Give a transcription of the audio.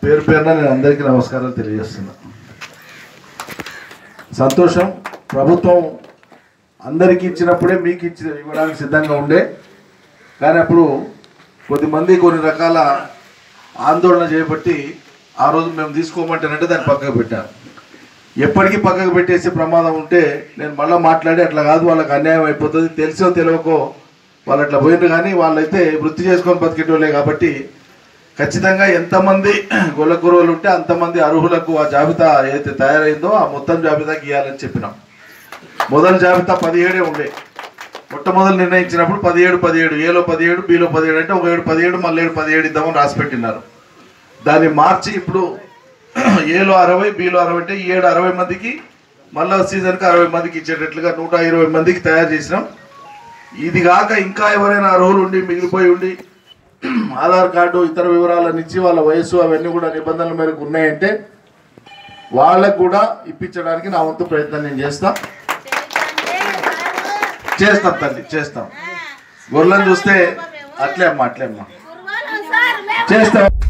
పేరు పేరున నేను అందరికీ నమస్కారాలు తెలియజేస్తున్నా సంతోషం ప్రభుత్వం అందరికీ ఇచ్చినప్పుడే మీకు ఇచ్చి ఇవ్వడానికి సిద్ధంగా ఉండే కానీ అప్పుడు కొద్దిమంది కొన్ని రకాల ఆందోళన చేపట్టి ఆ రోజు మేము తీసుకోమంటానంటే దాన్ని పక్కకు పెట్టాను ఎప్పటికీ పక్కకు పెట్టేసే ప్రమాదం ఉంటే నేను మళ్ళీ మాట్లాడి అట్లా కాదు వాళ్ళకి అన్యాయం అయిపోతుంది తెలిసో తెలియకో వాళ్ళు అట్లా పోయిండ్రు కానీ వాళ్ళైతే వృత్తి చేసుకొని బతికేటోళ్ళే కాబట్టి ఖచ్చితంగా ఎంతమంది గొల్ల గురువులు ఉంటే అంతమంది అర్హులకు ఆ జాబితా ఏదైతే తయారైందో ఆ మొత్తం జాబితా గీయాలని చెప్పినాం మొదటి జాబితా పదిహేడే ఉండే మొట్టమొదలు నిర్ణయించినప్పుడు పదిహేడు పదిహేడు ఏలో పదిహేడు బీలో పదిహేడు అంటే ఒక ఏడు పదిహేడు మళ్ళీ ఏడు పదిహేడు ఇద్దామని రాసి పెట్టినారు దాన్ని మార్చి ఇప్పుడు ఏలో అరవై బీలో అరవై అంటే ఈ ఏడు అరవై మందికి మళ్ళా సీజన్కి అరవై మందికి ఇచ్చేటట్లుగా నూట ఇరవై మందికి తయారు చేసినాం ఇది కాక ఇంకా ఎవరైనా అర్హులు ఉండి మిగిలిపోయి ఉండి ఆధార్ కార్డు ఇతర వివరాలను ఇచ్చి వాళ్ళ వయసు అవన్నీ కూడా నిబంధనల మేరకు ఉన్నాయంటే వాళ్ళకు కూడా ఇప్పించడానికి నా వంతు ప్రయత్నం నేను చేస్తా చేస్తాం తల్లి చేస్తాం గొర్రెలను చూస్తే అట్లే అమ్మా అట్లే అమ్మా చేస్తాం